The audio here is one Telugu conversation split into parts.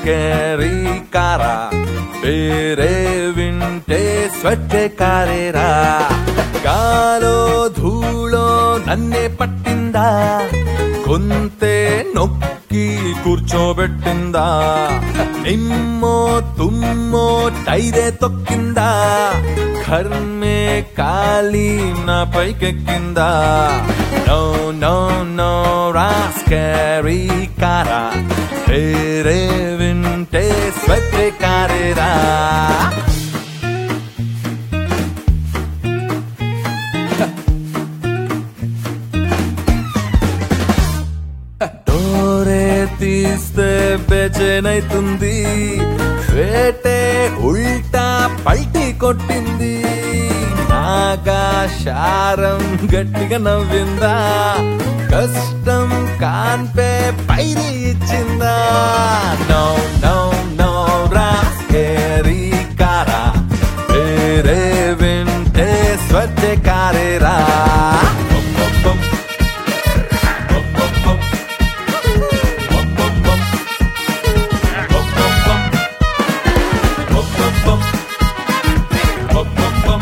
స్కేరీ కారా వేరే వింటే స్వెట్ కారేరా గాలో ధూళో నన్నే పట్టిందా కొంతే నొక్కి కూర్చోబెట్టిందా నిమ్మో తుమ్మో టైరే తొక్కిందా కర్మే కాలి నా పైకెక్కిందా నో నో నో రాస్కరీ కారా వేరే వింటే స్వెట్ కారేరా డోరే తీస్తే బెచనైతుంది వేటే ఉల్టా పల్టీ కొట్టింది నాగా శారం గట్టిగా నవ్విందా కష్టం కాన్పే పైరి ఇచ్చిందా నో నో నో రాస్కేరీ కారా వేరే వింటే స్వచ్ఛ కారేరా బం బం బం. బం బం బం. Bum bum bum. Bum bum bum. Bum bum bum. Bum bum bum.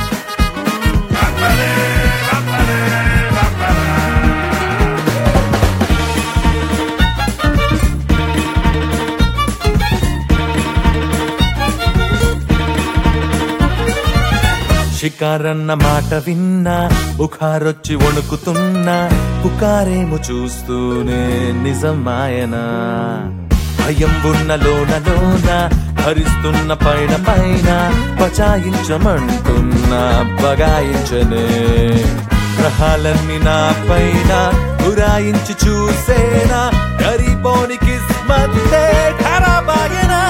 షికారన్న మాట విన్నా బుఖారొచ్చి వణుకుతున్నా పుకారేమో చూస్తూనే నిజమాయనా భయం ఉన్న లోన లోన భరిస్తున్న పైన పైన పచాయించమంటున్న బగాయించనే గ్రహాలన్నీ నా పైన గురాయించి చూసేనా గరిపోని కిస్మత్తే ఖరాబాయనా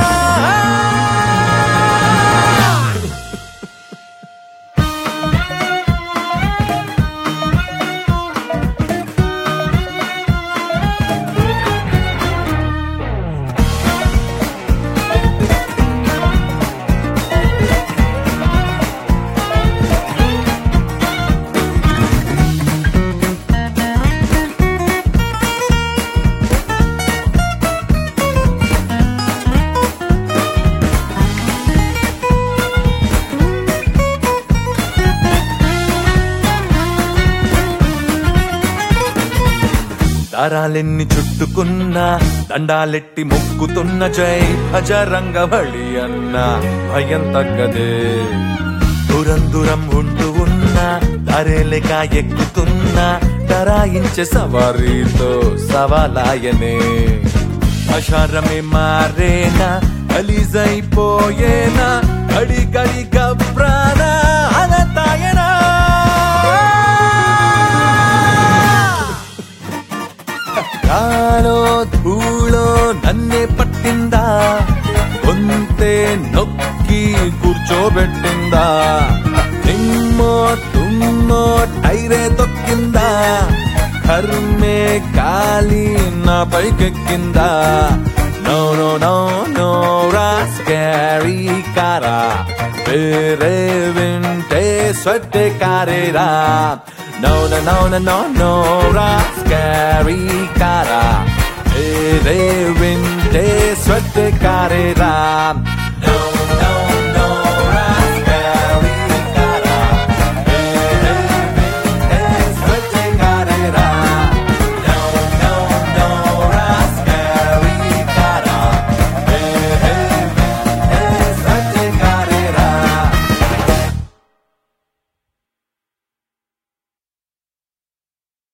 దారాలెన్ని చుట్టుకున్నా దండాలెట్టి మొక్కుతున్న జై భజరంగ బలి అన్న భయం తగ్గదే దూరం దూరం ఉంటూ ఉన్నా దారేలేక ఎక్కుతున్నా డరాయించే సవారీతో సవాలాయనే అషారమే మారేనా గలీజైపోయేనా గడి గడి గబ్రానా అనతాయనా గాలో ధూళో నన్నే పట్టిందా గొంతే నొక్కి కూర్చోబెట్టిందా నిమ్మో తుమ్మో టైరే తొక్కిందా కర్మే కాలి నా పైకెక్కిందా నో నో నో నో రాస్కారీ కారా వేరే వింటే స్వెట్ కారేరా No, no, no, no, no, no, rascari cara. E de vinte suerte carera.